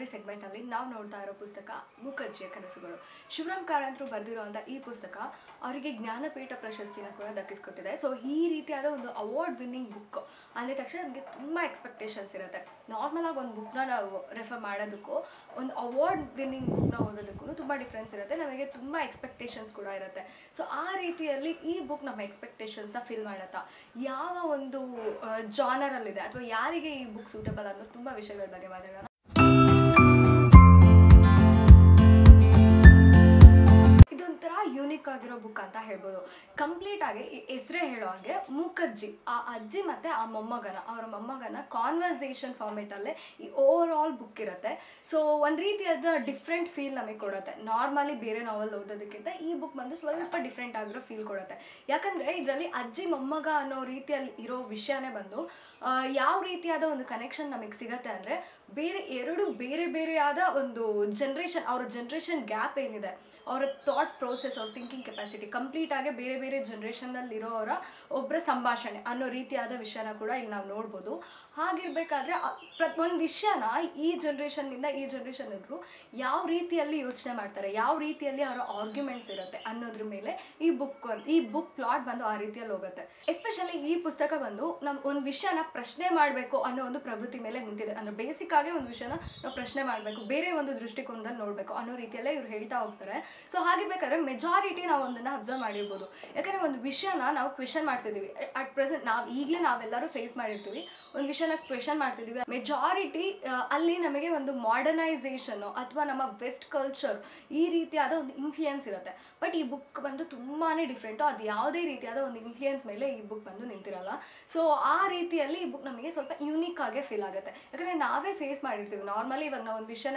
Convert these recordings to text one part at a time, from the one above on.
ರಾತ್ರಿ ಸೆಗ್ಮೆಂಟಲ್ಲಿ ನಾವು ನೋಡ್ತಾ ಇರೋ ಪುಸ್ತಕ ಮೂಕಜ್ಜಿಯ ಕನಸುಗಳು ಶಿವರಾಮ್ ಕಾರಂತರು ಬರೆದಿರುವಂಥ ಈ ಪುಸ್ತಕ ಅವರಿಗೆ ಜ್ಞಾನಪೀಠ ಪ್ರಶಸ್ತಿನ ಕೂಡ ದಕ್ಕಿಸ್ಕೊಟ್ಟಿದೆ ಸೊ ಈ ರೀತಿಯಾದ ಒಂದು ಅವಾರ್ಡ್ ವಿನ್ನಿಂಗ್ ಬುಕ್ ಅಂದ ತಕ್ಷಣ ನಮಗೆ ತುಂಬ ಎಕ್ಸ್ಪೆಕ್ಟೇಷನ್ಸ್ ಇರುತ್ತೆ ನಾರ್ಮಲ್ ಆಗಿ ಒಂದು ಬುಕ್ನ ನಾವು ರೆಫರ್ ಮಾಡೋದಕ್ಕೂ ಒಂದು ಅವಾರ್ಡ್ ವಿನ್ನಿಂಗ್ ಬುಕ್ನ ಓದೋದಕ್ಕೂ ತುಂಬ ಡಿಫ್ರೆನ್ಸ್ ಇರುತ್ತೆ ನಮಗೆ ತುಂಬ ಎಕ್ಸ್ಪೆಕ್ಟೇಷನ್ಸ್ ಕೂಡ ಇರುತ್ತೆ ಸೊ ಆ ರೀತಿಯಲ್ಲಿ ಈ ಬುಕ್ ನಮ್ಮ ಎಕ್ಸ್ಪೆಕ್ಟೇಷನ್ಸ್ನ ಫಿಲ್ ಮಾಡುತ್ತಾ ಯಾವ ಒಂದು ಜಾನರಲ್ಲಿದೆ ಅಥವಾ ಯಾರಿಗೆ ಈ ಬುಕ್ ಸೂಟಬಲ್ ಅನ್ನೋ ತುಂಬ ವಿಷಯಗಳ ಬಗ್ಗೆ ಮಾತಾಡೋಣ ಇದೊಂಥರ ಯೂನಿಕ್ ಆಗಿರೋ ಬುಕ್ ಅಂತ ಹೇಳ್ಬೋದು ಕಂಪ್ಲೀಟ್ ಆಗಿ ಹೆಸರೇ ಹೇಳೋ ಹಾಗೆ ಮೂಕಜ್ಜಿ ಆ ಅಜ್ಜಿ ಮತ್ತೆ ಆ ಮೊಮ್ಮಗನ ಅವರ ಮೊಮ್ಮಗನ ಕಾನ್ವರ್ಸೇಷನ್ ಫಾರ್ಮೆಟಲ್ಲೇ ಈ ಓವರ್ ಆಲ್ ಬುಕ್ ಇರುತ್ತೆ ಸೊ ಒಂದು ರೀತಿಯಾದ ಡಿಫ್ರೆಂಟ್ ಫೀಲ್ ನಮಗೆ ಕೊಡುತ್ತೆ ನಾರ್ಮಲಿ ಬೇರೆ ನಾವೆಲ್ ಓದೋದಕ್ಕಿಂತ ಈ ಬುಕ್ ಬಂದು ಸ್ವಲ್ಪ ಡಿಫ್ರೆಂಟ್ ಆಗಿರೋ ಫೀಲ್ ಕೊಡುತ್ತೆ ಯಾಕಂದರೆ ಇದರಲ್ಲಿ ಅಜ್ಜಿ ಮೊಮ್ಮಗ ಅನ್ನೋ ರೀತಿಯಲ್ಲಿ ಇರೋ ವಿಷಯನೇ ಬಂದು ಆ, ಯಾವ ರೀತಿಯಾದ ಒಂದು ಕನೆಕ್ಷನ್ ನಮಗೆ ಸಿಗತ್ತೆ ಅಂದರೆ ಬೇರೆ ಎರಡು ಬೇರೆ ಬೇರೆಯಾದ ಒಂದು ಜನ್ರೇಷನ್ ಅವರ ಜನ್ರೇಷನ್ ಗ್ಯಾಪ್ ಏನಿದೆ ಅವರ ಥಾಟ್ ಪ್ರೋಸೆಸ್ ಅವ್ರ ಥಿಂಕಿಂಗ್ ಕೆಪಾಸಿಟಿ ಕಂಪ್ಲೀಟ್ ಆಗಿ ಬೇರೆ ಬೇರೆ ಜನ್ರೇಷನಲ್ಲಿ ಇರೋರ ಒಬ್ಬರ ಸಂಭಾಷಣೆ ಅನ್ನೋ ರೀತಿಯಾದ ವಿಷಯನ ಕೂಡ ಇಲ್ಲಿ ನಾವು ನೋಡ್ಬೋದು ಹಾಗಿರ್ಬೇಕಾದ್ರೆ ಪ್ರ ಒಂದು ವಿಷಯನ ಈ ಜನ್ರೇಷನ್ನಿಂದ ಈ ಜನ್ರೇಷನ್ ಇದ್ರು ಯಾವ ರೀತಿಯಲ್ಲಿ ಯೋಚನೆ ಮಾಡ್ತಾರೆ ಯಾವ ರೀತಿಯಲ್ಲಿ ಅವರ ಆರ್ಗ್ಯುಮೆಂಟ್ಸ್ ಇರುತ್ತೆ ಅನ್ನೋದ್ರ ಮೇಲೆ ಈ ಬುಕ್ ಈ ಬುಕ್ ಪ್ಲಾಟ್ ಬಂದು ಆ ರೀತಿಯಲ್ಲಿ ಹೋಗುತ್ತೆ ಎಸ್ಪೆಷಲಿ ಈ ಪುಸ್ತಕ ಬಂದು ನಮ್ಮ ಒಂದು ವಿಷಯನ ಪ್ರಶ್ನೆ ಮಾಡಬೇಕು ಅನ್ನೋ ಒಂದು ಪ್ರವೃತ್ತಿ ಮೇಲೆ ನಿಂತಿದೆ ಅಂದರೆ ಬೇಸಿಕ್ ಆಗಿ ಒಂದು ವಿಷಯನ ನಾವು ಪ್ರಶ್ನೆ ಮಾಡಬೇಕು ಬೇರೆ ಒಂದು ದೃಷ್ಟಿಕೋನದಲ್ಲಿ ನೋಡಬೇಕು ಅನ್ನೋ ರೀತಿಯಲ್ಲೇ ಇವ್ರು ಹೇಳ್ತಾ ಹೋಗ್ತಾರೆ ಸೊ ಹಾಗಿರ್ಬೇಕಾದ್ರೆ ಮೆಜಾರಿಟಿ ನಾವು ಒಂದನ್ನು ಅಬ್ಸರ್ವ್ ಮಾಡಿರ್ಬೋದು ಯಾಕಂದರೆ ಒಂದು ವಿಷಯನ ನಾವು ಕ್ವೆಶನ್ ಮಾಡ್ತಿದ್ದೀವಿ ಅಟ್ ಪ್ರೆಸೆಂಟ್ ನಾವು ಈಗಲೇ ನಾವೆಲ್ಲರೂ ಫೇಸ್ ಮಾಡಿರ್ತೀವಿ ಒಂದು ವಿಷಯನ ಕ್ವೆಶನ್ ಮಾಡ್ತಿದ್ದೀವಿ ಮೆಜಾರಿಟಿ ಅಲ್ಲಿ ನಮಗೆ ಒಂದು ಮಾಡರ್ನೈಸೇಷನ್ನು ಅಥವಾ ನಮ್ಮ ವೆಸ್ಟ್ ಕಲ್ಚರ್ ಈ ರೀತಿಯಾದ ಒಂದು ಇನ್ಫ್ಲೂಯೆನ್ಸ್ ಇರುತ್ತೆ ಬಟ್ ಈ ಬುಕ್ ಬಂದು ತುಂಬಾ ಡಿಫ್ರೆಂಟು ಅದು ಯಾವುದೇ ರೀತಿಯಾದ ಒಂದು ಇನ್ಫ್ಲೂಯೆನ್ಸ್ ಮೇಲೆ ಈ ಬುಕ್ ಬಂದು ನಿಂತಿರಲ್ಲ ಸೊ ಆ ರೀತಿಯಲ್ಲಿ ಈ ಬುಕ್ ನಮಗೆ ಸ್ವಲ್ಪ ಯೂನಿಕ್ ಆಗೇ ಫೀಲ್ ಆಗುತ್ತೆ ಯಾಕಂದರೆ ನಾವೇ ಫೇಸ್ ಮಾಡಿರ್ತೀವಿ ನಾರ್ಮಲಿ ಇವಾಗ ನಾವು ಒಂದು ವಿಷಯನ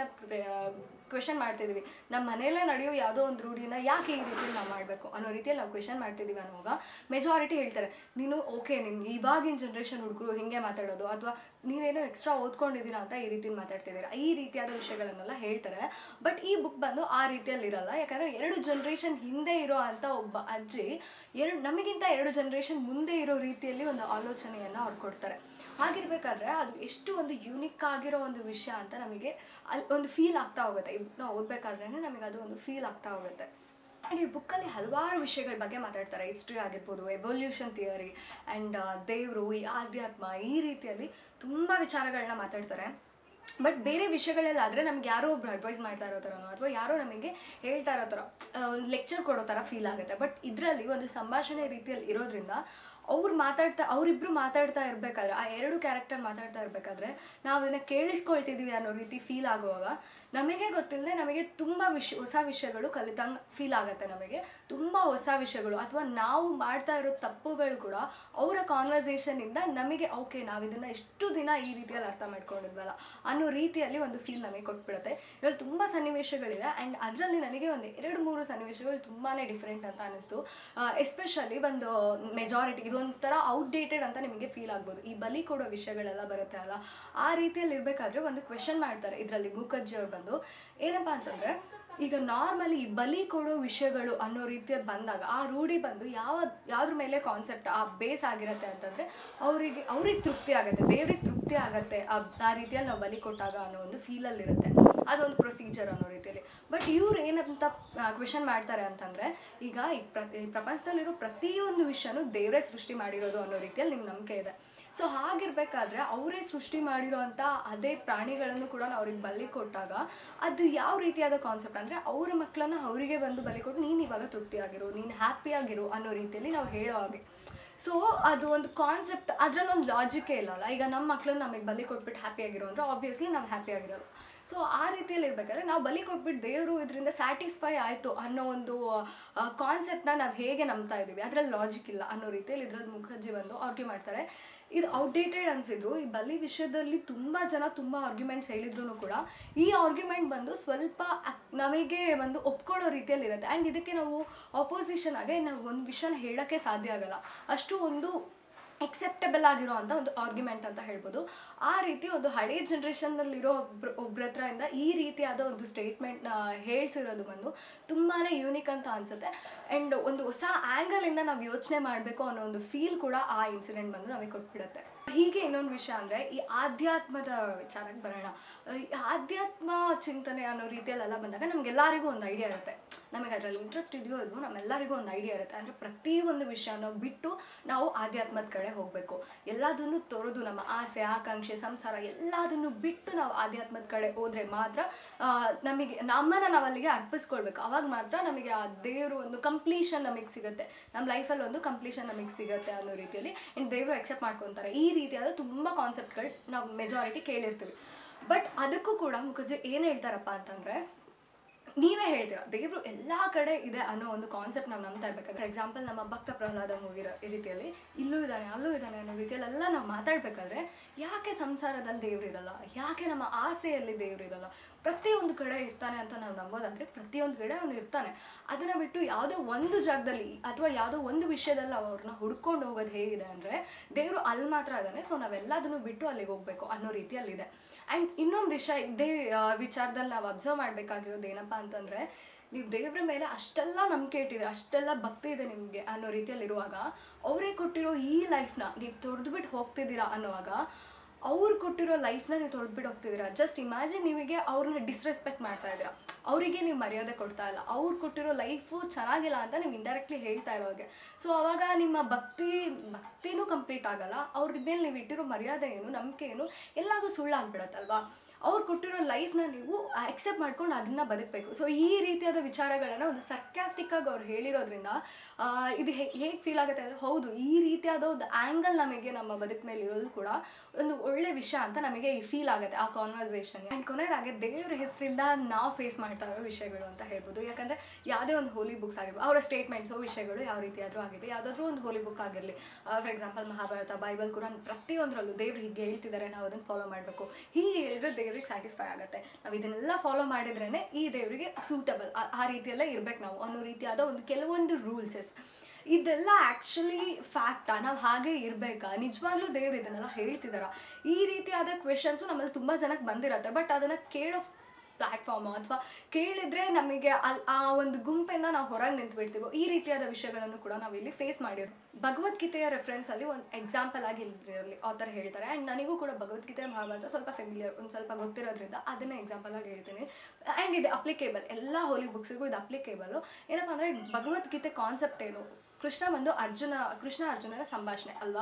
ಕ್ವೆಶನ್ ಮಾಡ್ತಿದ್ದೀವಿ ನಮ್ಮ ಮನೆಯಲ್ಲೇ ನಡೆಯೋ ಯಾವುದೋ ಒಂದು ರೂಢಿನ ಯಾಕೆ ಈ ರೀತಿ ನಾವು ಮಾಡಬೇಕು ಅನ್ನೋ ರೀತಿಯಲ್ಲಿ ನಾವು ಕ್ವೆಶನ್ ಮಾಡ್ತಿದ್ದೀವಿ ಅನ್ನುವಾಗ ಮೆಜಾರಿಟಿ ಹೇಳ್ತಾರೆ ನೀನು ಓಕೆ ನಿಮ್ಗೆ ಇವಾಗಿನ ಜನ್ರೇಷನ್ ಹುಡುಗರು ಹಿಂಗೆ ಮಾತಾಡೋದು ಅಥವಾ ನೀವೇನೋ ಎಕ್ಸ್ಟ್ರಾ ಓದ್ಕೊಂಡಿದ್ದೀರಾ ಅಂತ ಈ ರೀತಿ ಮಾತಾಡ್ತಿದ್ದೀರಾ ಈ ರೀತಿಯಾದ ವಿಷಯಗಳನ್ನೆಲ್ಲ ಹೇಳ್ತಾರೆ ಬಟ್ ಈ ಬುಕ್ ಬಂದು ಆ ರೀತಿಯಲ್ಲಿ ಇರಲ್ಲ ಯಾಕಂದರೆ ಎರಡು ಜನ್ರೇಷನ್ ಹಿಂದೆ ಇರೋ ಅಂಥ ಒಬ್ಬ ಅಜ್ಜಿ ಎರಡು ನಮಗಿಂತ ಎರಡು ಜನ್ರೇಷನ್ ಮುಂದೆ ಇರೋ ರೀತಿಯಲ್ಲಿ ಒಂದು ಆಲೋಚನೆಯನ್ನು ಅವ್ರು ಕೊಡ್ತಾರೆ ಹಾಗಿರ್ಬೇಕಾದ್ರೆ ಅದು ಎಷ್ಟು ಒಂದು ಯೂನಿಕ್ ಆಗಿರೋ ಒಂದು ವಿಷಯ ಅಂತ ನಮಗೆ ಅಲ್ಲಿ ಒಂದು ಫೀಲ್ ಆಗ್ತಾ ಹೋಗುತ್ತೆ ಈ ಬುಕ್ನ ಓದಬೇಕಾದ್ರೆ ನಮಗೆ ಅದು ಒಂದು ಫೀಲ್ ಆಗ್ತಾ ಹೋಗುತ್ತೆ ಆ್ಯಂಡ್ ಈ ಬುಕ್ಕಲ್ಲಿ ಹಲವಾರು ವಿಷಯಗಳ ಬಗ್ಗೆ ಮಾತಾಡ್ತಾರೆ ಹಿಸ್ಟ್ರಿ ಆಗಿರ್ಬೋದು ಎವಲ್ಯೂಷನ್ ಥಿಯರಿ ಆ್ಯಂಡ್ ದೇವರು ಈ ಆಧ್ಯಾತ್ಮ ಈ ರೀತಿಯಲ್ಲಿ ತುಂಬ ವಿಚಾರಗಳನ್ನ ಮಾತಾಡ್ತಾರೆ ಬಟ್ ಬೇರೆ ವಿಷಯಗಳಲ್ಲಾದರೆ ನಮ್ಗೆ ಯಾರೋ ಒಬ್ರು ಅಡ್ವೈಸ್ ಮಾಡ್ತಾ ಇರೋ ಥರನೋ ಅಥವಾ ಯಾರೋ ನಮಗೆ ಹೇಳ್ತಾ ಇರೋ ಥರ ಒಂದು ಲೆಕ್ಚರ್ ಕೊಡೋ ಥರ ಫೀಲ್ ಆಗುತ್ತೆ ಬಟ್ ಇದರಲ್ಲಿ ಒಂದು ಸಂಭಾಷಣೆ ರೀತಿಯಲ್ಲಿ ಇರೋದ್ರಿಂದ ಅವ್ರು ಮಾತಾಡ್ತಾ ಅವರಿಬ್ಬರು ಮಾತಾಡ್ತಾ ಇರಬೇಕಾದ್ರೆ ಆ ಎರಡು ಕ್ಯಾರೆಕ್ಟರ್ ಮಾತಾಡ್ತಾ ಇರಬೇಕಾದ್ರೆ ನಾವು ಅದನ್ನು ಕೇಳಿಸ್ಕೊಳ್ತಿದ್ದೀವಿ ಅನ್ನೋ ರೀತಿ ಫೀಲ್ ಆಗುವಾಗ ನಮಗೆ ಗೊತ್ತಿಲ್ಲದೆ ನಮಗೆ ತುಂಬ ವಿಷ ಹೊಸ ವಿಷಯಗಳು ಕಲಿತಂಗೆ ಫೀಲ್ ಆಗುತ್ತೆ ನಮಗೆ ತುಂಬ ಹೊಸ ವಿಷಯಗಳು ಅಥವಾ ನಾವು ಮಾಡ್ತಾ ಇರೋ ತಪ್ಪುಗಳು ಕೂಡ ಅವರ ಕಾನ್ವರ್ಸೇಷನಿಂದ ನಮಗೆ ಓಕೆ ನಾವು ಇದನ್ನು ಎಷ್ಟು ದಿನ ಈ ರೀತಿಯಲ್ಲಿ ಅರ್ಥ ಮಾಡ್ಕೊಂಡಿದ್ವಲ್ಲ ಅನ್ನೋ ರೀತಿಯಲ್ಲಿ ಒಂದು ಫೀಲ್ ನಮಗೆ ಕೊಟ್ಬಿಡುತ್ತೆ ಇದರಲ್ಲಿ ತುಂಬ ಸನ್ನಿವೇಶಗಳಿದೆ ಆ್ಯಂಡ್ ಅದರಲ್ಲಿ ನನಗೆ ಒಂದು ಎರಡು ಮೂರು ಸನ್ನಿವೇಶಗಳು ತುಂಬಾ ಡಿಫ್ರೆಂಟ್ ಅಂತ ಅನ್ನಿಸ್ತು ಎಸ್ಪೆಷಲಿ ಒಂದು ಮೆಜಾರಿಟಿ ಇದೊಂಥರ ಔಟ್ಡೇಟೆಡ್ ಅಂತ ನಿಮಗೆ ಫೀಲ್ ಆಗ್ಬೋದು ಈ ಬಲಿ ಕೊಡೋ ವಿಷಯಗಳೆಲ್ಲ ಬರುತ್ತೆ ಅಲ್ಲ ಆ ರೀತಿಯಲ್ಲಿ ಇರಬೇಕಾದ್ರೆ ಒಂದು ಕ್ವೆಶನ್ ಮಾಡ್ತಾರೆ ಇದರಲ್ಲಿ ಮೂಕಜ್ಜಿ ಅವ್ರು ಬಂದು ಏನಪ್ಪ ಅಂತಂದರೆ ಈಗ ನಾರ್ಮಲಿ ಈ ಬಲಿ ಕೊಡೋ ವಿಷಯಗಳು ಅನ್ನೋ ರೀತಿಯಲ್ಲಿ ಬಂದಾಗ ಆ ರೂಢಿ ಬಂದು ಯಾವ ಯಾವ್ದ್ರ ಮೇಲೆ ಕಾನ್ಸೆಪ್ಟ್ ಆ ಬೇಸ್ ಆಗಿರುತ್ತೆ ಅಂತಂದರೆ ಅವರಿಗೆ ಅವ್ರಿಗೆ ತೃಪ್ತಿ ಆಗುತ್ತೆ ದೇವ್ರಿಗೆ ತೃಪ್ತಿ ಆಗುತ್ತೆ ಆ ಆ ರೀತಿಯಲ್ಲಿ ನಾವು ಬಲಿ ಕೊಟ್ಟಾಗ ಅನ್ನೋ ಒಂದು ಫೀಲಲ್ಲಿರುತ್ತೆ ಅದೊಂದು ಪ್ರೊಸೀಜರ್ ಅನ್ನೋ ರೀತಿಯಲ್ಲಿ ಬಟ್ ಇವ್ರು ಏನಂತ ಕ್ವೆಶನ್ ಮಾಡ್ತಾರೆ ಅಂತಂದರೆ ಈಗ ಈ ಪ್ರ ಈ ಪ್ರಪಂಚದಲ್ಲಿರೋ ಪ್ರತಿಯೊಂದು ವಿಷಯನೂ ದೇವರೇ ಸೃಷ್ಟಿ ಮಾಡಿರೋದು ಅನ್ನೋ ರೀತಿಯಲ್ಲಿ ನಿಮ್ಗೆ ನಂಬಿಕೆ ಇದೆ ಸೊ ಹಾಗಿರ್ಬೇಕಾದ್ರೆ ಅವರೇ ಸೃಷ್ಟಿ ಮಾಡಿರೋ ಅಂಥ ಅದೇ ಪ್ರಾಣಿಗಳನ್ನು ಕೂಡ ನಾವು ಅವ್ರಿಗೆ ಬಲಿ ಕೊಟ್ಟಾಗ ಅದು ಯಾವ ರೀತಿಯಾದ ಕಾನ್ಸೆಪ್ಟ್ ಅಂದರೆ ಅವ್ರ ಮಕ್ಕಳನ್ನ ಅವರಿಗೆ ಬಂದು ಬಲಿ ಕೊಟ್ಟು ನೀನು ಇವಾಗ ತೃಪ್ತಿಯಾಗಿರು ನೀನು ಹ್ಯಾಪಿಯಾಗಿರು ಅನ್ನೋ ರೀತಿಯಲ್ಲಿ ನಾವು ಹೇಳೋ ಹಾಗೆ ಸೊ ಅದು ಒಂದು ಕಾನ್ಸೆಪ್ಟ್ ಅದರಲ್ಲಿ ಒಂದು ಲಾಜಿಕೇ ಇಲ್ಲಲ್ಲ ಈಗ ನಮ್ಮ ಮಕ್ಕಳನ್ನ ನಮಗೆ ಬಲಿ ಕೊಟ್ಬಿಟ್ಟು ಹ್ಯಾಪಿಯಾಗಿರೋ ಅಂದರೆ ಆಬ್ವಿಯಸ್ಲಿ ನಾವು ಹ್ಯಾಪಿಯಾಗಿರೋಲ್ಲ ಸೊ ಆ ರೀತಿಯಲ್ಲಿ ಇರಬೇಕಾದ್ರೆ ನಾವು ಬಲಿ ಕೊಟ್ಬಿಟ್ಟು ದೇವರು ಇದರಿಂದ ಸ್ಯಾಟಿಸ್ಫೈ ಆಯಿತು ಅನ್ನೋ ಒಂದು ಕಾನ್ಸೆಪ್ಟನ್ನ ನಾವು ಹೇಗೆ ನಂಬ್ತಾ ಇದ್ದೀವಿ ಅದರಲ್ಲಿ ಲಾಜಿಕ್ ಇಲ್ಲ ಅನ್ನೋ ರೀತಿಯಲ್ಲಿ ಇದರಲ್ಲಿ ಮುಖರ್ಜಿ ಬಂದು ಆರ್ಗ್ಯೂ ಮಾಡ್ತಾರೆ ಇದು ಔಟ್ಡೇಟೆಡ್ ಅನಿಸಿದ್ರು ಈ ಬಲಿ ವಿಷಯದಲ್ಲಿ ತುಂಬ ಜನ ತುಂಬ ಆರ್ಗ್ಯುಮೆಂಟ್ಸ್ ಹೇಳಿದ್ರು ಕೂಡ ಈ ಆರ್ಗ್ಯುಮೆಂಟ್ ಬಂದು ಸ್ವಲ್ಪ ಅಕ್- ನಮಗೆ ಒಂದು ಒಪ್ಕೊಳ್ಳೋ ರೀತಿಯಲ್ಲಿ ಇರುತ್ತೆ ಆ್ಯಂಡ್ ಇದಕ್ಕೆ ನಾವು ಆಪೋಸಿಷನ್ ಆಗಿ ನಾವು ಒಂದು ವಿಷಯನ ಹೇಳೋಕ್ಕೆ ಸಾಧ್ಯ ಆಗಲ್ಲ ಅಷ್ಟು ಒಂದು ಎಕ್ಸೆಪ್ಟಬಲ್ ಆಗಿರೋ ಅಂಥ ಒಂದು ಆರ್ಗ್ಯುಮೆಂಟ್ ಅಂತ ಹೇಳ್ಬೋದು ಆ ರೀತಿ ಒಂದು ಹಳೆ ಜನ್ರೇಷನ್ನಲ್ಲಿರೋ ಒಬ್ರು ಒಬ್ರ ಹತ್ರದಿಂದ ಈ ರೀತಿಯಾದ ಒಂದು ಸ್ಟೇಟ್ಮೆಂಟ್ನ ಹೇಳ್ಸಿರೋದು ಬಂದು ತುಂಬಾ ಯೂನಿಕ್ ಅಂತ ಅನಿಸುತ್ತೆ ಆ್ಯಂಡ್ ಒಂದು ಹೊಸ ಆ್ಯಂಗಲಿಂದ ನಾವು ಯೋಚನೆ ಮಾಡಬೇಕು ಅನ್ನೋ ಒಂದು ಫೀಲ್ ಕೂಡ ಆ ಇನ್ಸಿಡೆಂಟ್ ಬಂದು ನಮಗೆ ಕೊಟ್ಬಿಡುತ್ತೆ ಹೀಗೆ ಇನ್ನೊಂದು ವಿಷಯ ಅಂದರೆ ಈ ಆಧ್ಯಾತ್ಮದ ವಿಚಾರಕ್ಕೆ ಬರೋಣ ಈ ಆಧ್ಯಾತ್ಮ ಚಿಂತನೆ ಅನ್ನೋ ರೀತಿಯಲ್ಲೆಲ್ಲ ಬಂದಾಗ ನಮಗೆಲ್ಲರಿಗೂ ಒಂದು ಐಡಿಯಾ ಇರುತ್ತೆ ನಮಗೆ ಅದರಲ್ಲಿ ಇಂಟ್ರೆಸ್ಟ್ ಇದೆಯೋ ಇಲ್ವೋ ನಮ್ಮೆಲ್ಲರಿಗೂ ಒಂದು ಐಡಿಯಾ ಇರುತ್ತೆ ಅಂದರೆ ಪ್ರತಿಯೊಂದು ವಿಷಯನ ಬಿಟ್ಟು ನಾವು ಆಧ್ಯಾತ್ಮದ ಕಡೆ ಹೋಗಬೇಕು ಎಲ್ಲದನ್ನು ತೊರೆದು ನಮ್ಮ ಆಸೆ ಆಕಾಂಕ್ಷೆ ಸಂಸಾರ ಎಲ್ಲದನ್ನು ಬಿಟ್ಟು ನಾವು ಆಧ್ಯಾತ್ಮದ ಕಡೆ ಹೋದರೆ ಮಾತ್ರ ಆ, ನಮಗೆ ನಮ್ಮನ್ನು ನಾವು ಅಲ್ಲಿಗೆ ಅರ್ಪಿಸ್ಕೊಳ್ಬೇಕು ಅವಾಗ ಮಾತ್ರ ನಮಗೆ ಆ ದೇವರು ಒಂದು ಕಂಪ್ಲೀಷನ್ ನಮಗೆ ಸಿಗುತ್ತೆ ನಮ್ಮ ಲೈಫಲ್ಲಿ ಒಂದು ಕಂಪ್ಲೀಷನ್ ನಮಗೆ ಸಿಗುತ್ತೆ ಅನ್ನೋ ರೀತಿಯಲ್ಲಿ ಇನ್ನು ದೇವರು ಎಕ್ಸೆಪ್ಟ್ ಮಾಡ್ಕೊತಾರೆ ಈ ರೀತಿಯಾದ ತುಂಬ ಕಾನ್ಸೆಪ್ಟ್ಗಳು ನಾವು ಮೆಜಾರಿಟಿ ಕೇಳಿರ್ತೀವಿ ಬಟ್ ಅದಕ್ಕೂ ಕೂಡ ಮುಖರ್ಜಿ ಏನು ಹೇಳ್ತಾರಪ್ಪ ಅಂತಂದರೆ ನೀವೇ ಹೇಳ್ತೀರಾ ದೇವರು ಎಲ್ಲ ಕಡೆ ಇದೆ ಅನ್ನೋ ಒಂದು ಕಾನ್ಸೆಪ್ಟ್ ನಾವು ನಂಬ್ತಾ ಇರ್ಬೇಕಾದ್ರೆ ಫಾರ್ ಎಕ್ಸಾಂಪಲ್ ನಮ್ಮ ಭಕ್ತ ಪ್ರಹ್ಲಾದ ಮೂವಿ ಈ ರೀತಿಯಲ್ಲಿ ಇಲ್ಲೂ ಇದ್ದಾನೆ ಅಲ್ಲೂ ಇದ್ದಾನೆ ಅನ್ನೋ ರೀತಿಯಲ್ಲೆಲ್ಲ ನಾವು ಮಾತಾಡ್ಬೇಕಾದ್ರೆ ಯಾಕೆ ಸಂಸಾರದಲ್ಲಿ ದೇವರಿರಲ್ಲ ಯಾಕೆ ನಮ್ಮ ಆಸೆಯಲ್ಲಿ ದೇವರಿರಲ್ಲ ಪ್ರತಿಯೊಂದು ಕಡೆ ಇರ್ತಾನೆ ಅಂತ ನಾವು ನಂಬೋದಾದ್ರೆ ಪ್ರತಿಯೊಂದು ಕಡೆ ಅವನು ಇರ್ತಾನೆ ಅದನ್ನು ಬಿಟ್ಟು ಯಾವುದೋ ಒಂದು ಜಾಗದಲ್ಲಿ ಅಥವಾ ಯಾವುದೋ ಒಂದು ವಿಷಯದಲ್ಲಿ ನಾವು ಅವ್ರನ್ನ ಹುಡ್ಕೊಂಡು ಹೋಗೋದು ಹೇಗಿದೆ ಅಂದರೆ ದೇವರು ಅಲ್ಲಿ ಮಾತ್ರ ಇದ್ದಾನೆ ಸೊ ನಾವೆಲ್ಲದನ್ನು ಬಿಟ್ಟು ಅಲ್ಲಿಗೆ ಹೋಗ್ಬೇಕು ಅನ್ನೋ ರೀತಿಯಲ್ಲಿದೆ ಆ್ಯಂಡ್ ಇನ್ನೊಂದು ವಿಷಯ ಇದೇ ಆ, ವಿಚಾರದಲ್ಲಿ ನಾವು ಅಬ್ಸರ್ವ್ ಮಾಡಬೇಕಾಗಿರೋದು ಏನಪ್ಪ ಅಂತಂದರೆ ನೀವು ದೇವ್ರ ಮೇಲೆ ಅಷ್ಟೆಲ್ಲ ನಂಬಿಕೆ ಇಟ್ಟಿದ್ರೆ ಅಷ್ಟೆಲ್ಲ ಭಕ್ತಿ ಇದೆ ನಿಮಗೆ ಅನ್ನೋ ರೀತಿಯಲ್ಲಿರುವಾಗ ಅವರೇ ಕೊಟ್ಟಿರೋ ಈ ಲೈಫ್ನ ನೀವು ತೊಡೆದ್ಬಿಟ್ಟು ಹೋಗ್ತಿದ್ದೀರಾ ಅನ್ನೋವಾಗ ಅವ್ರು ಕೊಟ್ಟಿರೋ ಲೈಫ್ನ ನೀವು ತೊಡೆದ್ಬಿಟ್ಟು ಹೋಗ್ತಿದ್ದೀರಾ ಜಸ್ಟ್ ಇಮ್ಯಾಜಿನ್ ನಿಮಗೆ ಅವ್ರನ್ನ ಡಿಸ್ರೆಸ್ಪೆಕ್ಟ್ ಮಾಡ್ತಾ ಇದ್ದೀರಾ ಅವರಿಗೆ ನೀವು ಮರ್ಯಾದೆ ಕೊಡ್ತಾ ಇಲ್ಲ ಅವ್ರು ಕೊಟ್ಟಿರೋ ಲೈಫು ಚೆನ್ನಾಗಿಲ್ಲ ಅಂತ ನೀವು ಇಂಡೈರೆಕ್ಟ್ಲಿ ಹೇಳ್ತಾ ಇರೋಗೆ ಸೊ ಅವಾಗ ನಿಮ್ಮ ಭಕ್ತಿ ಭಕ್ತಿನೂ ಕಂಪ್ಲೀಟ್ ಆಗಲ್ಲ ಅವ್ರ ಮೇಲೆ ನೀವು ಇಟ್ಟಿರೋ ಮರ್ಯಾದೆ ಏನು ನಂಬಿಕೆ ಏನು ಎಲ್ಲದೂ ಸುಳ್ಳಾಗ್ಬಿಡತ್ತಲ್ವಾ ಅವ್ರು ಕೊಟ್ಟಿರೋ ಲೈಫ್ನ ನೀವು ಅಕ್ಸೆಪ್ಟ್ ಮಾಡ್ಕೊಂಡು ಅದನ್ನ ಬದುಕಬೇಕು ಸೊ ಈ ರೀತಿಯಾದ ವಿಚಾರಗಳನ್ನು ಒಂದು ಸರ್ಕ್ಯಾಸ್ಟಿಕ್ ಆಗಿ ಅವ್ರು ಹೇಳಿರೋದ್ರಿಂದ ಆ, ಇದು ಹೇಗೆ ಫೀಲ್ ಆಗುತ್ತೆ ಅಂದರೆ ಹೌದು ಈ ರೀತಿಯಾದ ಒಂದು ಆ್ಯಂಗಲ್ ನಮಗೆ ನಮ್ಮ ಬದುಕು ಮೇಲೆ ಇರೋದು ಕೂಡ ಒಂದು ಒಳ್ಳೆ ವಿಷಯ ಅಂತ ನಮಗೆ ಫೀಲ್ ಆಗುತ್ತೆ ಆ ಕಾನ್ವರ್ಸೇಷನ್ ಆ್ಯಂಡ್ ಕೊನೆಯದಾಗಿ ದೇವ್ರ ಹೆಸರಿಂದ ನಾವು ಫೇಸ್ ಮಾಡ್ತಾ ಇರೋ ವಿಷಯಗಳು ಅಂತ ಹೇಳ್ಬೋದು ಯಾಕಂದರೆ ಯಾವುದೇ ಒಂದು ಹೋಲಿ ಬುಕ್ಸ್ ಆಗಿರ್ಬೋದು ಅವರ ಸ್ಟೇಟ್ಮೆಂಟ್ಸು ವಿಷಯಗಳು ಯಾವ ರೀತಿಯಾದರೂ ಆಗಿದೆ ಯಾವುದಾದ್ರೂ ಒಂದು ಹೋಲಿ ಬುಕ್ ಆಗಿರಲಿ for example Mahabharata Bible Quran ಪ್ರತಿಯೊಂದರಲ್ಲೂ ದೇವ್ರು ಹೀಗೆ ಹೇಳ್ತಿದ್ದಾರೆ ನಾವು ಅದನ್ನು ಫಾಲೋ ಮಾಡಬೇಕು ಹೀಗೆ ಹೇಳಿದ್ರೆ ದೇವ್ರಿಗೆ ಸ್ಯಾಟಿಸ್ಫೈ ಆಗುತ್ತೆ ನಾವು ಇದನ್ನೆಲ್ಲ ಫಾಲೋ ಮಾಡಿದ್ರೇ ಈ ದೇವರಿಗೆ ಸೂಟಬಲ್ ಆ ರೀತಿಯೆಲ್ಲ ಇರ್ಬೇಕು ನಾವು ಅನ್ನೋ ರೀತಿಯಾದ ಒಂದು ಕೆಲವೊಂದು ರೂಲ್ಸಸ್ ಇದೆಲ್ಲ ಆ್ಯಕ್ಚುಲಿ ಫ್ಯಾಕ್ಟಾ ನಾವು ಹಾಗೆ ಇರಬೇಕಾ ನಿಜವಾಗ್ಲೂ ದೇವ್ರು ಇದನ್ನೆಲ್ಲ ಹೇಳ್ತಿದಾರ ಈ ರೀತಿಯಾದ ಕ್ವೆಶನ್ಸು ನಮ್ಮಲ್ಲಿ ತುಂಬ ಜನಕ್ಕೆ ಬಂದಿರತ್ತೆ ಬಟ್ ಅದನ್ನು ಕೇಳೋ ಪ್ಲ್ಯಾಟ್ಫಾರ್ಮು ಅಥವಾ ಕೇಳಿದ್ರೆ ನಮಗೆ ಅಲ್ಲಿ ಆ ಒಂದು ಗುಂಪಿಂದ ನಾವು ಹೊರಗೆ ನಿಂತ್ಬಿಡ್ತೀವೋ ಈ ರೀತಿಯಾದ ವಿಷಯಗಳನ್ನು ಕೂಡ ನಾವು ಇಲ್ಲಿ ಫೇಸ್ ಮಾಡಿರೋ ಭಗವದ್ಗೀತೆಯ ರೆಫರೆನ್ಸಲ್ಲಿ ಒಂದು ಎಕ್ಸಾಂಪಲ್ ಆಗಿ ಇಲ್ಲಿರಲಿ ಆ ಥರ ಹೇಳ್ತಾರೆ ಆ್ಯಂಡ್ ನನಗೂ ಕೂಡ ಭಗವದ್ಗೀತೆ ಮಹಾಭಾರತ ಸ್ವಲ್ಪ ಫೆಮಿಲಿಯರ್ ಒಂದು ಸ್ವಲ್ಪ ಗೊತ್ತಿರೋದ್ರಿಂದ ಅದನ್ನೇ ಎಕ್ಸಾಂಪಲ್ ಆಗಿ ಹೇಳ್ತೀನಿ ಆ್ಯಂಡ್ ಇದು ಅಪ್ಲಿಕೇಬಲ್ ಎಲ್ಲ ಹೋಲಿ ಬುಕ್ಸಿಗೂ ಇದು ಅಪ್ಲಿಕೇಬಲು ಏನಪ್ಪ ಅಂದರೆ ಭಗವದ್ಗೀತೆ ಕಾನ್ಸೆಪ್ಟ್ ಏನು ಕೃಷ್ಣ ಬಂದು ಅರ್ಜುನ ಕೃಷ್ಣ ಅರ್ಜುನನ ಸಂಭಾಷಣೆ ಅಲ್ವಾ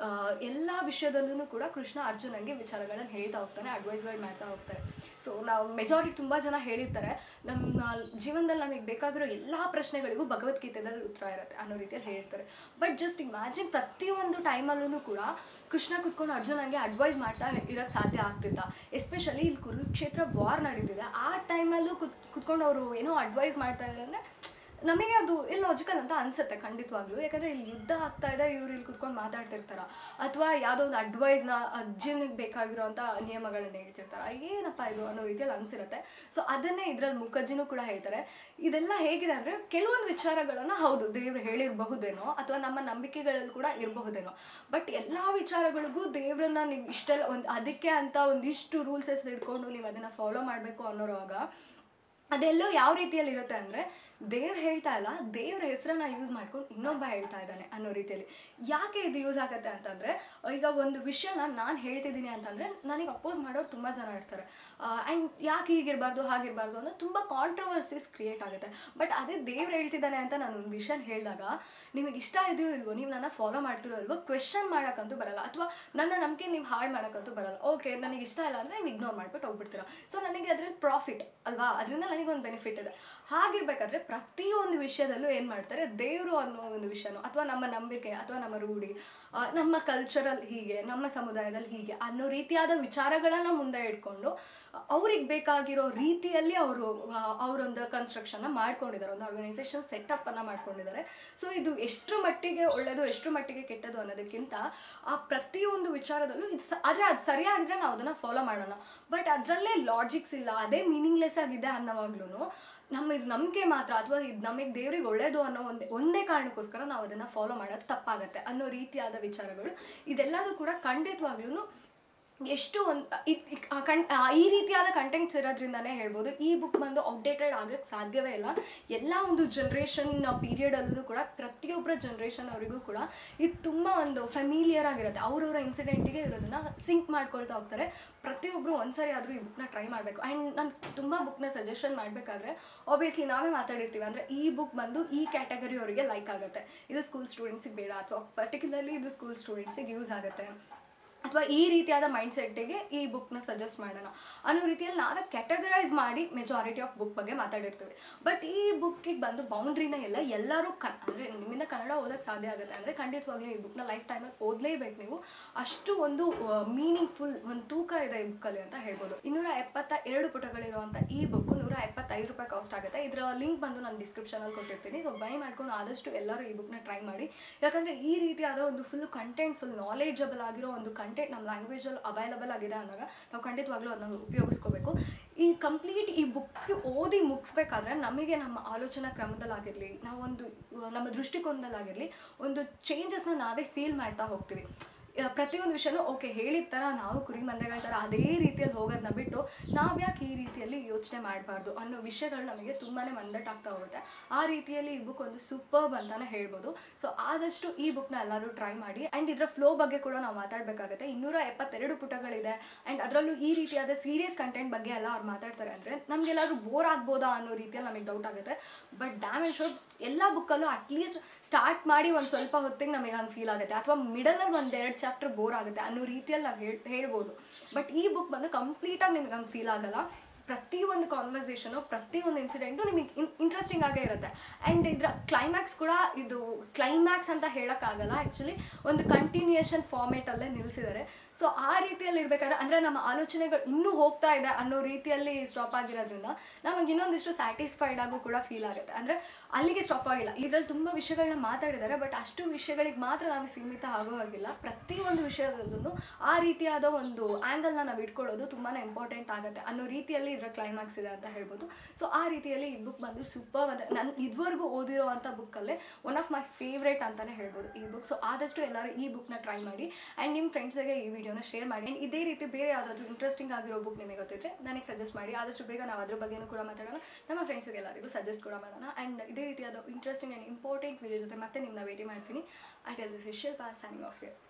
ಎಲ್ಲ ವಿಷಯದಲ್ಲೂ ಕೂಡ ಕೃಷ್ಣ ಅರ್ಜುನಂಗೆ ವಿಚಾರಗಳನ್ನು ಹೇಳ್ತಾ ಹೋಗ್ತಾನೆ ಅಡ್ವೈಸ್ಗಳು ಮಾಡ್ತಾ ಹೋಗ್ತಾರೆ ಸೊ ನಾವು ಮೆಜಾರಿಟಿ ತುಂಬ ಜನ ಹೇಳಿರ್ತಾರೆ ನಮ್ಮ ಜೀವನದಲ್ಲಿ ನಮಗೆ ಬೇಕಾಗಿರೋ ಎಲ್ಲ ಪ್ರಶ್ನೆಗಳಿಗೂ ಭಗವದ್ಗೀತೆದಲ್ಲಿ ಉತ್ತರ ಇರುತ್ತೆ ಅನ್ನೋ ರೀತಿಯಲ್ಲಿ ಹೇಳಿರ್ತಾರೆ ಬಟ್ ಜಸ್ಟ್ ಇಮ್ಯಾಜಿನ್ ಪ್ರತಿಯೊಂದು ಟೈಮಲ್ಲೂ ಕೂಡ ಕೃಷ್ಣ ಕುತ್ಕೊಂಡು ಅರ್ಜುನಂಗೆ ಅಡ್ವೈಸ್ ಮಾಡ್ತಾ ಇರೋಕ್ಕೆ ಸಾಧ್ಯ ಆಗ್ತಿತ್ತ ಎಸ್ಪೆಷಲಿ ಇಲ್ಲಿ ಕುರುಕ್ಷೇತ್ರ ವಾರ್ ನಡೀತಿದೆ ಆ ಟೈಮಲ್ಲೂ ಕುತ್ ಕುತ್ಕೊಂಡು ಅವರು ಏನೋ ಅಡ್ವೈಸ್ ಮಾಡ್ತಾ ಇದ್ದಾರೆ ಅಂದರೆ ನಮಗೆ ಅದು ಇಲ್ಲಾಜಿಕಲ್ ಅಂತ ಅನ್ಸುತ್ತೆ ಖಂಡಿತವಾಗ್ಲೂ ಯಾಕಂದರೆ ಇಲ್ಲಿ ಯುದ್ಧ ಆಗ್ತಾ ಇದೆ ಇವ್ರು ಇಲ್ಲಿ ಕುತ್ಕೊಂಡು ಮಾತಾಡ್ತಿರ್ತಾರ ಅಥವಾ ಯಾವುದೋ ಒಂದು ಅಡ್ವೈಸ್ನ ಅಜ್ಜಿನಿಗೆ ಬೇಕಾಗಿರೋಂಥ ನಿಯಮಗಳನ್ನ ಹೇಳ್ತಿರ್ತಾರ ಏನಪ್ಪ ಇದು ಅನ್ನೋ ರೀತಿಯಲ್ಲಿ ಅನ್ಸಿರುತ್ತೆ ಸೊ ಅದನ್ನೇ ಇದರಲ್ಲಿ ಮುಖರ್ಜಿನೂ ಕೂಡ ಹೇಳ್ತಾರೆ ಇದೆಲ್ಲ ಹೇಗಿದೆ ಅಂದರೆ ಕೆಲವೊಂದು ವಿಚಾರಗಳನ್ನು ಹೌದು ದೇವ್ರು ಹೇಳಿರಬಹುದೇನೋ ಅಥವಾ ನಮ್ಮ ನಂಬಿಕೆಗಳಲ್ಲಿ ಕೂಡ ಇರಬಹುದೇನೋ ಬಟ್ ಎಲ್ಲ ವಿಚಾರಗಳಿಗೂ ದೇವ್ರನ್ನ ನೀವು ಇಷ್ಟೆಲ್ಲ ಒಂದು ಅದಕ್ಕೆ ಅಂತ ಒಂದಿಷ್ಟು ರೂಲ್ಸಸ್ ಹಿಡ್ಕೊಂಡು ನೀವು ಅದನ್ನು ಫಾಲೋ ಮಾಡಬೇಕು ಅನ್ನೋರುವಾಗ ಅದೆಲ್ಲೋ ಯಾವ ರೀತಿಯಲ್ಲಿ ಇರುತ್ತೆ ಅಂದರೆ ದೇವ್ರು ಹೇಳ್ತಾ ಇಲ್ಲ ದೇವ್ರ ಹೆಸರನ್ನ ಯೂಸ್ ಮಾಡ್ಕೊಂಡು ಇನ್ನೊಬ್ಬ ಹೇಳ್ತಾ ಇದ್ದಾನೆ ಅನ್ನೋ ರೀತಿಯಲ್ಲಿ ಯಾಕೆ ಇದು ಯೂಸ್ ಆಗುತ್ತೆ ಅಂತಂದರೆ ಈಗ ಒಂದು ವಿಷಯನ ನಾನು ಹೇಳ್ತಿದ್ದೀನಿ ಅಂತಂದರೆ ನನಗೆ ಅಪೋಸ್ ಮಾಡೋರು ತುಂಬ ಜನ ಇರ್ತಾರೆ ಆ್ಯಂಡ್ ಯಾಕೆ ಹೀಗಿರಬಾರ್ದು ಹಾಗಿರಬಾರ್ದು ಅನ್ನೋ ತುಂಬ ಕಾಂಟ್ರವರ್ಸೀಸ್ ಕ್ರಿಯೇಟ್ ಆಗುತ್ತೆ ಬಟ್ ಅದೇ ದೇವ್ರು ಹೇಳ್ತಿದ್ದಾನೆ ಅಂತ ನಾನು ಒಂದು ವಿಷಯ ಹೇಳಿದಾಗ ನಿಮಗೆ ಇಷ್ಟ ಇದೆಯೋ ಇಲ್ವೋ ನೀವು ನನ್ನ ಫಾಲೋ ಮಾಡ್ತಿರೋ ಇಲ್ವೋ ಕ್ವೆಶನ್ ಮಾಡೋಕ್ಕಂತೂ ಬರಲ್ಲ ಅಥವಾ ನನ್ನ ನಂಬಿಕೆ ನೀವು ಹಾಳು ಮಾಡೋಕ್ಕಂತೂ ಬರಲ್ಲ ಓಕೆ ನನಗೆ ಇಷ್ಟ ಇಲ್ಲ ಅಂದರೆ ನೀವು ಇಗ್ನೋರ್ ಮಾಡ್ಬಿಟ್ಟು ಹೋಗ್ಬಿಡ್ತೀರಾ ಸೊ ನನಗೆ ಅದರಲ್ಲಿ ಪ್ರಾಫಿಟ್ ಅಲ್ವಾ ಅದರಿಂದ ನನಗೊಂದು ಬೆನಿಫಿಟ್ ಇದೆ ಹಾಗಿರ್ಬೇಕಾದ್ರೆ ಪ್ರತಿಯೊಂದು ವಿಷಯದಲ್ಲೂ ಏನು ಮಾಡ್ತಾರೆ ದೇವರು ಅನ್ನೋ ಒಂದು ವಿಷಯನೋ ಅಥವಾ ನಮ್ಮ ನಂಬಿಕೆ ಅಥವಾ ನಮ್ಮ ರೂಢಿ ಆ, ನಮ್ಮ ಕಲ್ಚರಲ್ ಹೀಗೆ ನಮ್ಮ ಸಮುದಾಯದಲ್ಲಿ ಹೀಗೆ ಅನ್ನೋ ರೀತಿಯಾದ ವಿಚಾರಗಳನ್ನು ಮುಂದೆ ಇಟ್ಕೊಂಡು ಅವ್ರಿಗೆ ಬೇಕಾಗಿರೋ ರೀತಿಯಲ್ಲಿ ಅವರು ಅವರೊಂದು ಕನ್ಸ್ಟ್ರಕ್ಷನ್ನ ಮಾಡ್ಕೊಂಡಿದ್ದಾರೆ ಒಂದು ಆರ್ಗನೈಸೇಷನ್ ಸೆಟಪ್ಪನ್ನು ಮಾಡ್ಕೊಂಡಿದ್ದಾರೆ ಸೊ ಇದು ಎಷ್ಟರ ಮಟ್ಟಿಗೆ ಒಳ್ಳೆಯದು ಎಷ್ಟರ ಮಟ್ಟಿಗೆ ಕೆಟ್ಟದು ಅನ್ನೋದಕ್ಕಿಂತ ಆ ಪ್ರತಿಯೊಂದು ವಿಚಾರದಲ್ಲೂ ಇದು ಸ ಆದರೆ ಅದು ಸರಿಯಾಗಿದ್ರೆ ನಾವು ಅದನ್ನು ಫಾಲೋ ಮಾಡೋಣ ಬಟ್ ಅದರಲ್ಲೇ ಲಾಜಿಕ್ಸ್ ಇಲ್ಲ ಅದೇ ಮೀನಿಂಗ್ಲೆಸ್ ಆಗಿದೆ ಅನ್ನೋವಾಗ್ಲೂ ನಮ್ಮ ಇದು ನಂಬಿಕೆ ಮಾತ್ರ ಅಥವಾ ಇದು ನಮಗೆ ದೇವ್ರಿಗೆ ಒಳ್ಳೇದು ಅನ್ನೋ ಒಂದೇ ಒಂದೇ ಕಾರಣಕ್ಕೋಸ್ಕರ ನಾವು ಅದನ್ನು ಫಾಲೋ ಮಾಡೋದು ತಪ್ಪಾಗತ್ತೆ ಅನ್ನೋ ರೀತಿಯಾದ ವಿಚಾರಗಳು ಇದೆಲ್ಲದೂ ಕೂಡ ಖಂಡಿತವಾಗ್ಲೂ ಎಷ್ಟು ಒಂದು ಕಣ್ ಆ, ಈ ರೀತಿಯಾದ ಕಂಟೆಂಟ್ಸ್ ಇರೋದ್ರಿಂದನೇ ಹೇಳ್ಬೋದು ಈ ಬುಕ್ ಬಂದು ಔಟ್ಡೇಟೆಡ್ ಆಗೋಕ್ಕೆ ಸಾಧ್ಯವೇ ಇಲ್ಲ ಎಲ್ಲ ಒಂದು ಜನ್ರೇಷನ್ ಪೀರಿಯಡಲ್ಲೂ ಕೂಡ ಪ್ರತಿಯೊಬ್ಬರ ಜನ್ರೇಷನ್ ಅವರಿಗೂ ಕೂಡ ಇದು ತುಂಬ ಒಂದು ಫೆಮಿಲಿಯರ್ ಆಗಿರುತ್ತೆ ಅವ್ರವ್ರ ಇನ್ಸಿಡೆಂಟಿಗೆ ಇರೋದನ್ನ ಸಿಂಕ್ ಮಾಡ್ಕೊಳ್ತಾ ಹೋಗ್ತಾರೆ ಪ್ರತಿಯೊಬ್ಬರು ಒಂದ್ಸರಿ ಆದರೂ ಈ ಬುಕ್ನ ಟ್ರೈ ಮಾಡಬೇಕು ಆ್ಯಂಡ್ ನಾನು ತುಂಬ ಬುಕ್ನ ಸಜೆಷನ್ ಮಾಡಬೇಕಾದ್ರೆ ಆಬ್ವಿಯಸ್ಲಿ ನಾವೇ ಮಾತಾಡಿರ್ತೀವಿ ಅಂದರೆ ಈ ಬುಕ್ ಬಂದು ಈ ಕ್ಯಾಟಗರಿ ಅವರಿಗೆ ಲೈಕ್ ಆಗುತ್ತೆ ಇದು ಸ್ಕೂಲ್ ಸ್ಟೂಡೆಂಟ್ಸಿಗೆ ಬೇಡ ಅಥವಾ ಪರ್ಟಿಕ್ಯುಲರ್ಲಿ ಇದು ಸ್ಕೂಲ್ ಸ್ಟೂಡೆಂಟ್ಸಿಗೆ ಯೂಸ್ ಆಗುತ್ತೆ ಅಥವಾ ಈ ರೀತಿಯಾದ ಮೈಂಡ್ ಸೆಟ್ಟಿಗೆ ಈ ಬುಕ್ನ ಸಜೆಸ್ಟ್ ಮಾಡೋಣ ಅನ್ನೋ ರೀತಿಯಲ್ಲಿ ನಾವೇ ಕ್ಯಾಟಗರೈಸ್ ಮಾಡಿ ಮೆಜಾರಿಟಿ ಆಫ್ ಬುಕ್ ಬಗ್ಗೆ ಮಾತಾಡಿರ್ತೀವಿ ಬಟ್ ಈ ಬುಕ್ಕಿಗೆ ಬಂದು ಬೌಂಡ್ರಿನ ಎಲ್ಲ ಎಲ್ಲರೂ ಕನ್ ಅಂದರೆ ನಿಮ್ಮಿಂದ ಕನ್ನಡ ಓದೋಕ್ಕೆ ಸಾಧ್ಯ ಆಗುತ್ತೆ ಅಂದರೆ ಖಂಡಿತವಾಗ್ಲೂ ಈ ಬುಕ್ನ ಲೈಫ್ ಟೈಮಲ್ಲಿ ಓದಲೇಬೇಕು ನೀವು ಅಷ್ಟು ಒಂದು ಮೀನಿಂಗ್ಫುಲ್ ಒಂದು ತೂಕ ಇದೆ ಈ ಬುಕ್ಕಲ್ಲಿ ಅಂತ ಹೇಳ್ಬೋದು ಇನ್ನೂರ ಎಪ್ಪತ್ತ ಎರಡು ಪುಟಗಳಿರುವಂಥ ಈ ಬುಕ್ ನೂರ ಎಪ್ಪತ್ತೈದು ರೂಪಾಯಿ ಕಾಸ್ಟ್ ಆಗುತ್ತೆ ಇದರ ಲಿಂಕ್ ಬಂದು ನಾನು ಡಿಸ್ಕ್ರಿಪ್ಷನಲ್ಲಿ ಕೊಟ್ಟಿರ್ತೀನಿ ಸೊ ಬೈ ಮಾಡ್ಕೊಂಡು ಆದಷ್ಟು ಎಲ್ಲರೂ ಈ ಬುಕ್ನ ಟ್ರೈ ಮಾಡಿ ಯಾಕಂದರೆ ಈ ರೀತಿಯಾದ ಒಂದು ಫುಲ್ ಕಂಟೆಂಟ್ ಫುಲ್ ನಾಲೆಜಬಲ್ ಆಗಿರೋ ಒಂದು ಕಂಟೆಂಟ್ ನಮ್ಮ ಲ್ಯಾಂಗ್ವೇಜಲ್ಲಿ ಅವೈಲಬಲ್ ಆಗಿದೆ ಅಂದಾಗ ನಾವು ಖಂಡಿತವಾಗ್ಲೂ ಅದನ್ನ ಉಪಯೋಗಿಸ್ಕೋಬೇಕು ಈ ಕಂಪ್ಲೀಟ್ ಈ ಬುಕ್ ಓದಿ ಮುಗಿಸ್ಬೇಕಾದ್ರೆ ನಮಗೆ ನಮ್ಮ ಆಲೋಚನಾ ಕ್ರಮದಲ್ಲಾಗಿರಲಿ ನಾವೊಂದು ನಮ್ಮ ದೃಷ್ಟಿಕೋನದಲ್ಲಾಗಿರಲಿ ಒಂದು ಚೇಂಜಸ್ನ ನಾವೇ ಫೀಲ್ ಮಾಡ್ತಾ ಹೋಗ್ತೀವಿ ಆ, ಪ್ರತಿಯೊಂದು ವಿಷಯನೂ ಓಕೆ ಹೇಳಿದ ಥರ ನಾವು ಕುರಿ ಮಂದೆಗಳ ಥರ ಅದೇ ರೀತಿಯಲ್ಲಿ ಹೋಗೋದನ್ನ ಬಿಟ್ಟು ನಾವು ಯಾಕೆ ಈ ರೀತಿಯಲ್ಲಿ ಯೋಚನೆ ಮಾಡಬಾರ್ದು ಅನ್ನೋ ವಿಷಯಗಳು ನಮಗೆ ತುಂಬಾ ಮಂದಟ್ಟಾಗ್ತಾ ಹೋಗುತ್ತೆ ಆ ರೀತಿಯಲ್ಲಿ ಈ ಬುಕ್ ಒಂದು ಸೂಪರ್ಬ್ ಅಂತಾನೆ ಹೇಳ್ಬೋದು ಸೊ ಆದಷ್ಟು ಈ ಬುಕ್ನ ಎಲ್ಲರೂ ಟ್ರೈ ಮಾಡಿ ಆ್ಯಂಡ್ ಇದರ ಫ್ಲೋ ಬಗ್ಗೆ ಕೂಡ ನಾವು ಮಾತಾಡಬೇಕಾಗುತ್ತೆ ಇನ್ನೂರ ಎಪ್ಪತ್ತೆರಡು ಪುಟಗಳಿದೆ ಆ್ಯಂಡ್ ಅದರಲ್ಲೂ ಈ ರೀತಿಯಾದ ಸೀರಿಯಸ್ ಕಂಟೆಂಟ್ ಬಗ್ಗೆ ಎಲ್ಲ ಅವ್ರು ಮಾತಾಡ್ತಾರೆ ಅಂದರೆ ನಮಗೆಲ್ಲರೂ ಬೋರ್ ಆಗ್ಬೋದಾ ಅನ್ನೋ ರೀತಿಯಲ್ಲಿ ನಮಗೆ ಡೌಟ್ ಆಗುತ್ತೆ ಬಟ್ ಡ್ಯಾಮೇಜ್ ಶೋರ್ ಎಲ್ಲ ಬುಕ್ಕಲ್ಲೂ ಅಟ್ಲೀಸ್ಟ್ ಸ್ಟಾರ್ಟ್ ಮಾಡಿ ಒಂದು ಸ್ವಲ್ಪ ಹೊತ್ತಿಗೆ ನಮಗೆ ಹಂಗೆ ಫೀಲ್ ಆಗುತ್ತೆ ಅಥವಾ ಮಿಡಲಲ್ಲಿ ಒಂದು ಎರಡು ಚಾಪ್ಟರ್ ಬೋರ್ ಆಗುತ್ತೆ ಅನ್ನೋ ರೀತಿಯಲ್ಲಿ ನಾವು ಹೇಳ್ ಹೇಳ್ಬೋದು ಬಟ್ ಈ ಬುಕ್ ಬಂದು ಕಂಪ್ಲೀಟಾಗಿ ನಿಮ್ಗೆ ಹಂಗೆ ಫೀಲ್ ಆಗಲ್ಲ ಪ್ರತಿಯೊಂದು ಕಾನ್ವರ್ಸೇಷನು ಪ್ರತಿಯೊಂದು ಇನ್ಸಿಡೆಂಟು ನಿಮಗೆ ಇಂಟ್ರೆಸ್ಟಿಂಗ್ ಆಗೇ ಇರುತ್ತೆ ಆ್ಯಂಡ್ ಇದರ ಕ್ಲೈಮ್ಯಾಕ್ಸ್ ಕೂಡ ಇದು ಕ್ಲೈಮ್ಯಾಕ್ಸ್ ಅಂತ ಹೇಳೋಕ್ಕಾಗಲ್ಲ ಆ್ಯಕ್ಚುಲಿ ಒಂದು ಕಂಟಿನ್ಯೂಯೇಷನ್ ಫಾರ್ಮೇಟಲ್ಲೇ ನಿಲ್ಲಿಸಿದ್ದಾರೆ ಸೊ ಆ ರೀತಿಯಲ್ಲಿ ಇರಬೇಕಾದ್ರೆ ಅಂದರೆ ನಮ್ಮ ಆಲೋಚನೆಗಳು ಇನ್ನೂ ಹೋಗ್ತಾ ಇದೆ ಅನ್ನೋ ರೀತಿಯಲ್ಲಿ ಸ್ಟಾಪ್ ಆಗಿರೋದ್ರಿಂದ ನಮಗೆ ಇನ್ನೊಂದಿಷ್ಟು ಸ್ಯಾಟಿಸ್ಫೈಡ್ ಆಗು ಕೂಡ ಫೀಲ್ ಆಗುತ್ತೆ ಅಂದರೆ ಅಲ್ಲಿಗೆ ಸ್ಟಾಪ್ ಆಗಿಲ್ಲ ಇದರಲ್ಲಿ ತುಂಬ ವಿಷಯಗಳನ್ನ ಮಾತಾಡಿದ್ದಾರೆ ಬಟ್ ಅಷ್ಟು ವಿಷಯಗಳಿಗೆ ಮಾತ್ರ ನಾವು ಸೀಮಿತ ಆಗೋ ಹಾಗಿಲ್ಲ ಪ್ರತಿಯೊಂದು ವಿಷಯದಲ್ಲೂ ಆ ರೀತಿಯಾದ ಒಂದು ಆ್ಯಂಗಲ್ನ ನಾವು ಇಟ್ಕೊಳ್ಳೋದು ತುಂಬಾ ಇಂಪಾರ್ಟೆಂಟ್ ಆಗುತ್ತೆ ಅನ್ನೋ ರೀತಿಯಲ್ಲಿ ಇದರ ಕ್ಲೈಮ್ಯಾಕ್ಸ್ ಇದೆ ಅಂತ ಹೇಳ್ಬೋದು ಸೊ ಆ ರೀತಿಯಲ್ಲಿ ಈ ಬುಕ್ ಬಂದು ಸೂಪರ್ ಅಂತ ನನ್ನ ಇದುವರೆಗೂ ಓದಿರೋವಂಥ ಬುಕ್ಕಲ್ಲೇ ಒನ್ ಆಫ್ ಮೈ ಫೇವ್ರೇಟ್ ಅಂತಲೇ ಹೇಳ್ಬೋದು ಈ ಬುಕ್ ಸೊ ಆದಷ್ಟು ಎಲ್ಲರೂ ಈ ಬುಕ್ನ ಟ್ರೈ ಮಾಡಿ ಆ್ಯಂಡ್ ನಿಮ್ಮ ಫ್ರೆಂಡ್ಸ್ಗೆ ಈ ವಿಡಿಯೋನ ಶೇರ್ ಮಾಡಿ ಆ್ಯಂಡ್ ಇದೇ ರೀತಿ ಬೇರೆ ಯಾವುದಾದ್ರೂ ಇಂಟ್ರೆಸ್ಟಿಂಗ್ ಆಗಿರೋ ಬುಕ್ ನಿಮಗೆ ಗೊತ್ತಿದ್ರೆ ನನಗೆ ಸಜೆಸ್ಟ್ ಮಾಡಿ ಆದಷ್ಟು ಬೇಗ ನಾವು ಅದ್ರ ಬಗ್ಗೆನೂ ಕೂಡ ಮಾತಾಡೋಣ ನಮ್ಮ ಫ್ರೆಂಡ್ಸ್ಗೆ ಎಲ್ಲರಿಗೂ ಸಜೆಸ್ಟ್ ಕೂಡ ಮಾಡೋಣ ಆ್ಯಂಡ್ ಇದೇ ರೀತಿಯಾದ ಇಂಟ್ರೆಸ್ಟಿಂಗ್ ಆ್ಯಂಡ್ ಇಂಪಾರ್ಟೆಂಟ್ ವಿಡಿಯೋ ಜೊತೆ ಮತ್ತೆ ನಿಮ್ಮನ್ನ ಭೇಟಿ ಮಾಡ್ತೀನಿ I tell this is Shilpa signing off your